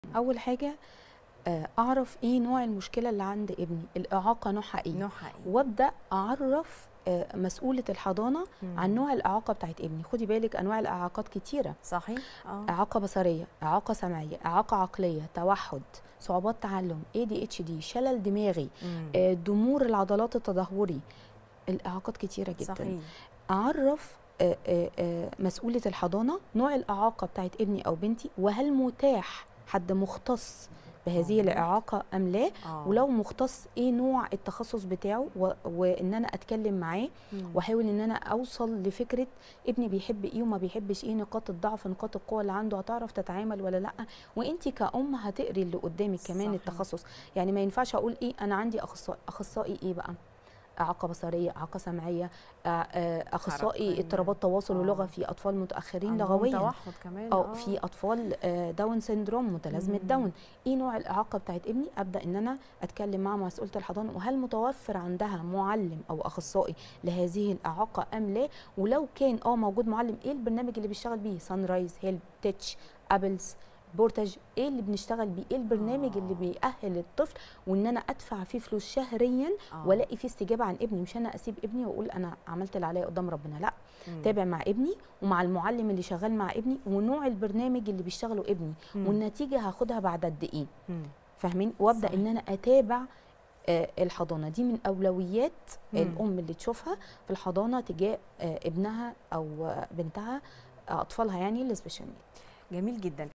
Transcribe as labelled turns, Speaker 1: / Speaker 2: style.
Speaker 1: اول حاجه آه، اعرف ايه نوع المشكله اللي عند ابني الاعاقه نوعها ايه
Speaker 2: نوعها ايه
Speaker 1: وابدا اعرف آه، مسؤوله الحضانه
Speaker 2: مم.
Speaker 1: عن نوع الاعاقه بتاعت ابني خدي بالك انواع الاعاقات كتيره
Speaker 2: صحيح اه
Speaker 1: اعاقه بصريه اعاقه سمعيه اعاقه عقليه توحد صعوبات تعلم ADHD شلل دماغي
Speaker 2: مم.
Speaker 1: آه، ضمور العضلات التدهوري الاعاقات كتيره جدا
Speaker 2: صحيح
Speaker 1: اعرف آه، آه، آه، مسؤوله الحضانه نوع الاعاقه بتاعت ابني او بنتي وهل متاح حد مختص بهذه
Speaker 2: آه.
Speaker 1: الاعاقه ام لا
Speaker 2: اه
Speaker 1: ولو مختص ايه نوع التخصص بتاعه و... وان انا اتكلم معاه
Speaker 2: مم.
Speaker 1: واحاول ان انا اوصل لفكره ابني بيحب ايه وما بيحبش ايه نقاط الضعف نقاط القوه اللي عنده هتعرف تتعامل ولا لا وانت كأم هتقري اللي قدامك كمان
Speaker 2: صحيح.
Speaker 1: التخصص يعني ما ينفعش اقول ايه انا عندي اخصائي اخصائي ايه بقى اعاقه بصريه اعاقه سمعيه آه، آه، اخصائي
Speaker 2: حركية.
Speaker 1: اضطرابات تواصل
Speaker 2: آه.
Speaker 1: ولغه في اطفال متاخرين
Speaker 2: عندهم
Speaker 1: لغويا
Speaker 2: توحد كمان
Speaker 1: اه في اطفال آه، داون سيندروم متلازمه
Speaker 2: مم.
Speaker 1: داون ايه نوع الاعاقه بتاعت ابني ابدا ان انا اتكلم مع مسؤوله الحضانه وهل متوفر عندها معلم او اخصائي لهذه الاعاقه ام لا ولو كان اه موجود معلم ايه البرنامج اللي بيشتغل بيه سان رايز هيلب تيتش ابلز بورتاج ايه اللي بنشتغل بيه ايه البرنامج
Speaker 2: آه.
Speaker 1: اللي بيأهل الطفل وان انا ادفع فيه فلوس شهريا
Speaker 2: آه.
Speaker 1: والاقي فيه استجابه عن ابني مش انا اسيب ابني واقول انا عملت اللي عليا قدام ربنا لا
Speaker 2: مم.
Speaker 1: تابع مع ابني ومع المعلم اللي شغال مع ابني ونوع البرنامج اللي بيشتغله ابني
Speaker 2: مم.
Speaker 1: والنتيجه هاخدها بعد قد ايه
Speaker 2: مم.
Speaker 1: فاهمين وابدا
Speaker 2: صح.
Speaker 1: ان انا اتابع آه، الحضانه دي من اولويات
Speaker 2: مم.
Speaker 1: الام اللي تشوفها في الحضانه تجاه آه، ابنها او آه، بنتها آه، اطفالها يعني السبيشال
Speaker 2: جميل جدا